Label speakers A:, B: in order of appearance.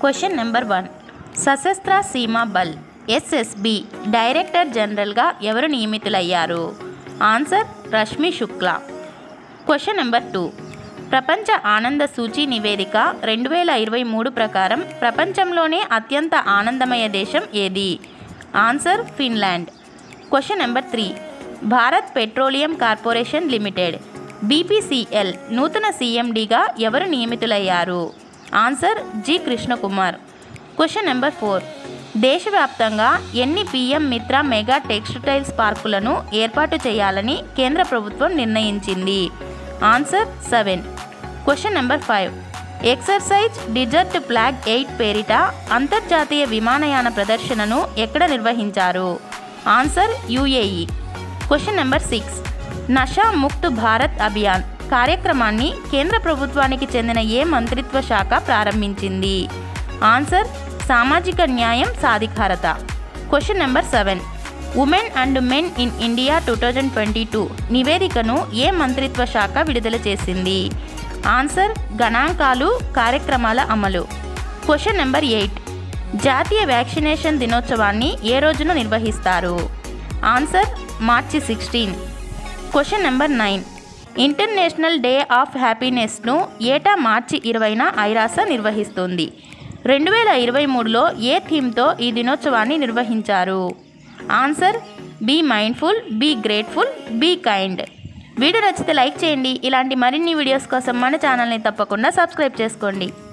A: question number one Sashastra Seema Bal SSB director జనరల్గా ఎవరు నియమితులయ్యారు answer Rashmi Shukla question number two ప్రపంచ ఆనంద సూచి నివేదిక రెండు వేల ఇరవై మూడు ప్రకారం ప్రపంచంలోనే అత్యంత ఆనందమయ దేశం ఏది answer Finland question number three Bharat petroleum corporation limited BPCL నూతన సీఎండీగా ఎవరు నియమితులయ్యారు answer G Krishnakumar question number four దేశవ్యాప్తంగా ఎన్ని పీఎం మిత్ర మెగా టెక్స్టైల్స్ పార్కులను ఏర్పాటు చేయాలని కేంద్ర ప్రభుత్వం నిర్ణయించింది answer seven question number five exercise desert flag eight పేరిట అంతర్జాతీయ విమానయాన ప్రదర్శనను ఎక్కడ నిర్వహించారు answer UAE question number six Nasha Mukt Bharat Abhiyan కార్యక్రమాన్ని కేంద్ర ప్రభుత్వానికి చెందిన ఏ మంత్రిత్వ శాఖ ప్రారంభించింది ఆన్సర్ సామాజిక న్యాయం సాధికారత question number seven women and men in India two thousand twenty two నివేదికను ఏ మంత్రిత్వ శాఖ విడుదల చేసింది ఆన్సర్ గణాంకాలు కార్యక్రమాల అమలు క్వశ్చన్ నెంబర్ ఎయిట్ జాతీయ వ్యాక్సినేషన్ దినోత్సవాన్ని ఏ రోజున నిర్వహిస్తారు answer March sixteen question number nine international day of హ్యాపీనెస్ను ఏటా మార్చి ఇరవైన ఐరాస నిర్వహిస్తుంది రెండు వేల ఇరవై మూడులో ఏ థీమ్తో ఈ దినోత్సవాన్ని నిర్వహించారు answer be mindful be grateful be kind video నచ్చితే లైక్ చేయండి ఇలాంటి మరిన్ని వీడియోస్ కోసం మన ఛానల్ని తప్పకుండా సబ్స్క్రైబ్ చేసుకోండి